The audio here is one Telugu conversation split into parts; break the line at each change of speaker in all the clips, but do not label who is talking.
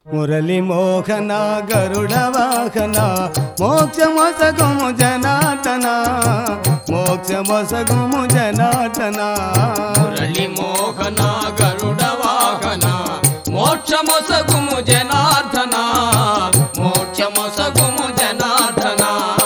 మురళి మోహన గరుడ వాహన మోక్షమొసగుము జనార్దన మోక్షమొసగుము జనార్దన
మురళి మోహన గరుడ వాహన మోక్షమొసగుము జనార్దన మోక్షమొసగుము జనార్దన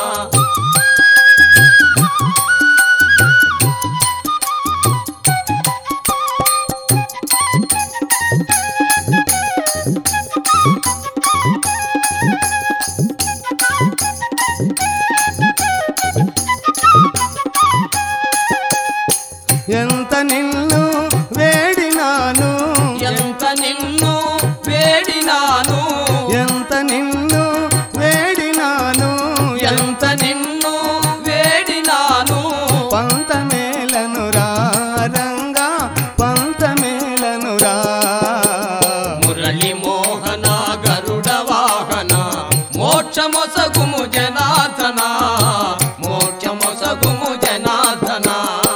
ఎంత నిన్ను వేడినాను
ఎంత నిన్ను వేడినాను
ఎంత నిన్ను వేడినాను
ఎంత నిన్ను వేడినాను
పంతమేలను రంగా పంతమేలను రా
మురళి మోహన గరుడ వాహన మోక్షమొసగుము జనార్దన మోక్షమొసగుము జనార్దన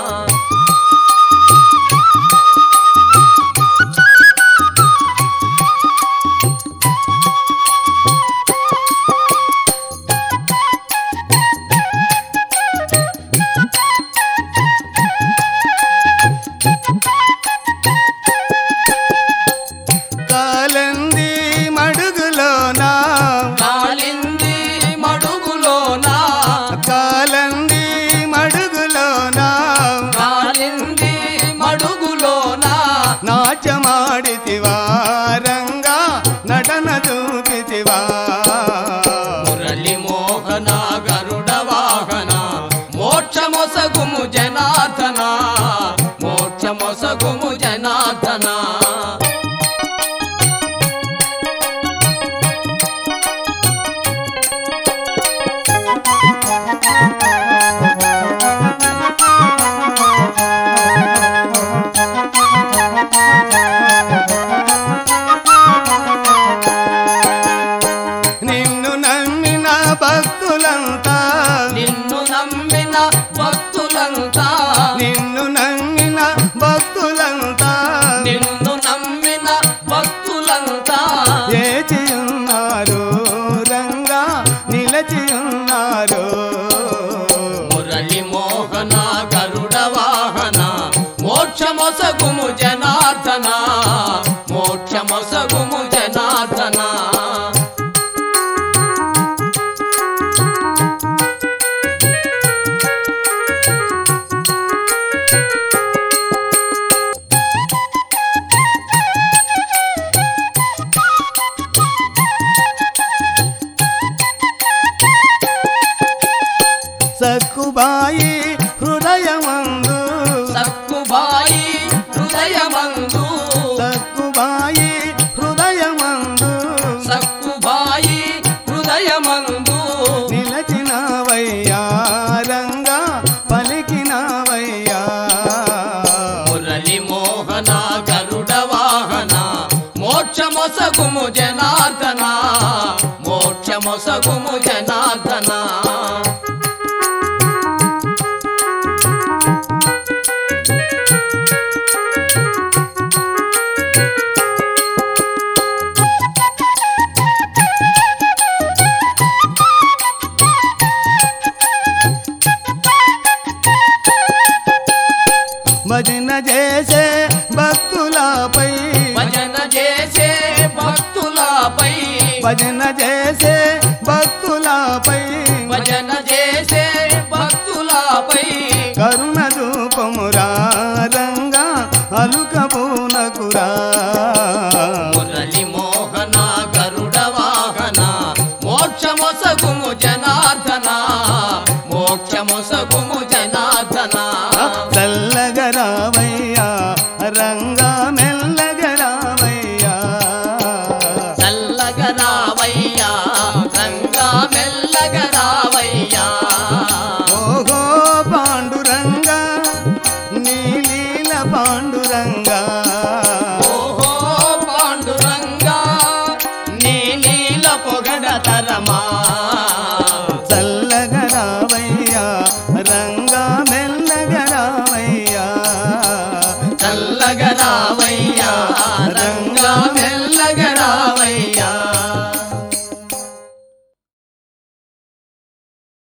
కాలంది మడుగులోనా
కాలింది మడుగులోన
కాలంది మడుగులోనా
కాలింది మడుగులోన
నాట్యమాడితివా రంగా నటన చూపితివా
మురళి మోహన గరుడ వాహన మోక్షమొసగుము జనార్దన మోక్షమొసగుము జనార్దన
నిన్ను నమ్మిన భక్తులంతా
నిన్ను నమ్మిన భక్తులంతా
నిన్ను నమ్మిన భక్తులంతా
నిన్ను నమ్మిన భక్తులంతా
ఏచియున్నారు రంగా నిలచియున్నారు
మురళి మోహన గరుడ వాహన మోక్షమొసగుము జనార్దన మోక్షమొసగుము జనార్దన
సక్కుబాయి హృదయమందు
సక్కుబాయి హృదయమందు
సక్కుబాయి హృదయమందు
సక్కుబాయి హృదయమందు
నిలచినవయ్యా రంగా పలికినవయ్యా
మురళి మోహన గరుడ వాహన మోక్షమొసగుము జనార్దన మోక్షమొసగుము జనార్దన
భజన చేసే భక్తులపై
భజన చేసే భక్తులపై
భజన చేసే భక్తులపై
భజన చేసే భక్తులపై
కరుణ రూపమురా రంగా అలుకబూనకురా
మురళి మోహన గరుడ వాహన మోక్షమొసగుము జనార్దన మోక్షమొసగుము జనార్దన
చల్లగరావయ్యా రంగా మెల్లగరావయ్యా
చల్లగరావయ్యా రంగా మెల్లగరావయ్యా
ఓహో పాండురంగా నీలీల పాండురంగా
ఓహో పాండురంగా నీ నీల పొగడతరమా
చల్లగరావయ్యా రంగా మెల్లగరావయ్యా
చల్లగరావయ్యా రంగా మెల్లగరా